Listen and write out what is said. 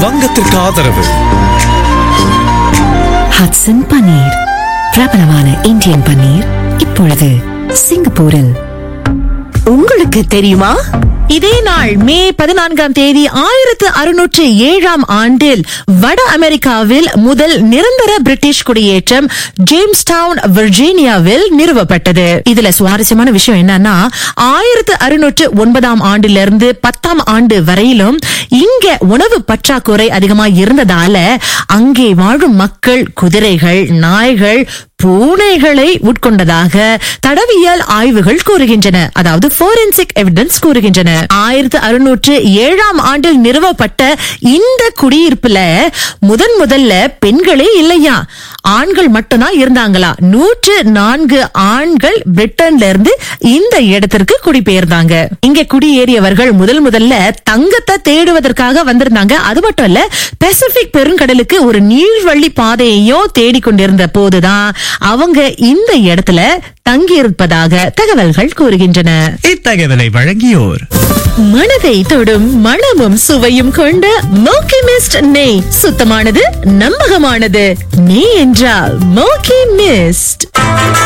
வங்கத்திற்கு ஆதரவு ஹட்சன் பன்னீர் பிரபலமான இந்தியன் பன்னீர் இப்பொழுது சிங்கப்பூரில் உங்களுக்கு தெரியுமா இதே நாள் மே பதினான்காம் தேதி ஆயிரத்து அறுநூற்று ஏழாம் ஆண்டில் வட அமெரிக்காவில் முதல் நிரந்தர பிரிட்டிஷ் குடியேற்றம் ஜேம்ஸ் டவுன் விர்ஜீனியாவில் நிறுவப்பட்டது இதுல சுவாரஸ்யமான விஷயம் என்னன்னா ஆயிரத்து அறுநூற்று ஒன்பதாம் ஆண்டிலிருந்து பத்தாம் ஆண்டு வரையிலும் இங்க உணவு பற்றாக்குறை அதிகமா இருந்ததால அங்கே வாழும் மக்கள் குதிரைகள் நாய்கள் பூனைகளை உட்கொண்டதாக தடவியல் ஆய்வுகள் கூறுகின்றன அதாவது போரென்சிக் எவிடன்ஸ் கூறுகின்றன ஆயிரத்து அறுநூற்று ஏழாம் ஆண்டில் நிறுவப்பட்ட இந்த குடியிருப்புல முதன் முதல்ல பெண்களே இல்லையா ஆண்கள் மட்டும்தான் இருந்தாங்களா நூற்று நான்கு ஆண்கள் பிரிட்டன்ல இருந்து இந்த இடத்திற்கு குடிபெயர்ந்தாங்க இங்க குடியேறியவர்கள் முதல் முதல்ல தங்கத்தை தேடுவதற்காக வந்திருந்தாங்க அது மட்டும் இல்ல பசிபிக் பெருங்கடலுக்கு ஒரு நீர்வழி பாதையையும் தேடிக்கொண்டிருந்த போதுதான் அவங்க இந்த இடத்துல தங்கியிருப்பதாக தகவல்கள் கூறுகின்றன இத்தகவலை வழங்கியோர் மனதை தொடும் மணமும் சுவையும் கொண்ட மோக்கி மிஸ்ட் நெய் சுத்தமானது நம்பகமானது நெய் என்றால் மோக்கி மிஸ்ட்